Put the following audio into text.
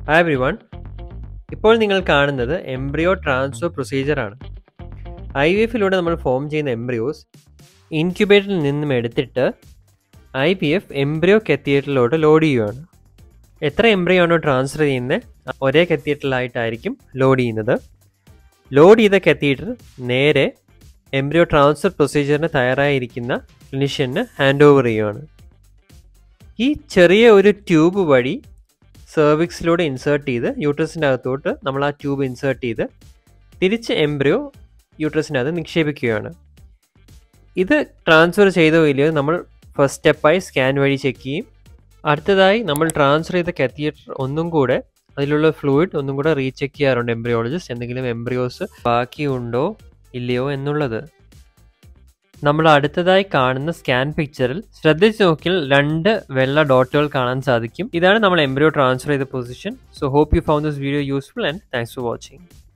hi every one ഇപ്പോൾ നിങ്ങൾ കാണുന്നത് എംബ്രിയോ ട്രാൻസ്ഫർ പ്രൊസീജിയറാണ് ഐ വി എഫിലൂടെ നമ്മൾ ഫോം ചെയ്യുന്ന എംബ്രിയോസ് ഇൻക്യുബേറ്ററിൽ നിന്നും എടുത്തിട്ട് ഐ പി എഫ് എംബ്രിയോ കത്തീറ്ററിലോട്ട് ലോഡ് ചെയ്യുകയാണ് എത്ര എംബ്രിയോ ആണോ ട്രാൻസ്ഫർ ചെയ്യുന്നത് ഒരേ കത്തീറ്ററിലായിട്ടായിരിക്കും ലോഡ് ചെയ്യുന്നത് ലോഡ് ചെയ്ത കത്തീറ്റർ നേരെ എംബ്രിയോ ട്രാൻസ്ഫർ പ്രൊസീജിയറിന് തയ്യാറായിരിക്കുന്ന ക്ലിനിഷ്യന് ഹാൻഡ് ഓവർ ചെയ്യുകയാണ് ഈ ചെറിയ ഒരു ട്യൂബ് വഴി സെർവിക്സിലൂടെ ഇൻസേർട്ട് ചെയ്ത് യൂട്രസിൻ്റെ അകത്തോട്ട് നമ്മൾ ആ ട്യൂബ് ഇൻസേർട്ട് ചെയ്ത് തിരിച്ച് എംബ്രിയോ യൂട്രസിൻ്റെ അകത്ത് നിക്ഷേപിക്കുകയാണ് ഇത് ട്രാൻസ്ഫർ ചെയ്തോ ഇല്ലയോ നമ്മൾ ഫസ്റ്റ് സ്റ്റെപ്പായി സ്കാൻ വഴി ചെക്ക് ചെയ്യും അടുത്തതായി നമ്മൾ ട്രാൻസ്ഫർ ചെയ്ത കത്തീറ്റർ ഒന്നും കൂടെ അതിലുള്ള ഫ്ലൂയിഡ് ഒന്നും കൂടെ റീചെക്ക് ചെയ്യാറുണ്ട് എംബ്രിയോളജിസ്റ്റ് എന്തെങ്കിലും എംബ്രിയോസ് ബാക്കിയുണ്ടോ ഇല്ലയോ എന്നുള്ളത് നമ്മൾ അടുത്തതായി കാണുന്ന സ്കാൻ പിക്ചറിൽ ശ്രദ്ധിച്ച് നോക്കിയാൽ രണ്ട് വെള്ള ഡോട്ടുകൾ കാണാൻ സാധിക്കും ഇതാണ് നമ്മൾ എംബ്രിയോ ട്രാൻസ്ഫർ ചെയ്ത position so hope you found this video useful and thanks for watching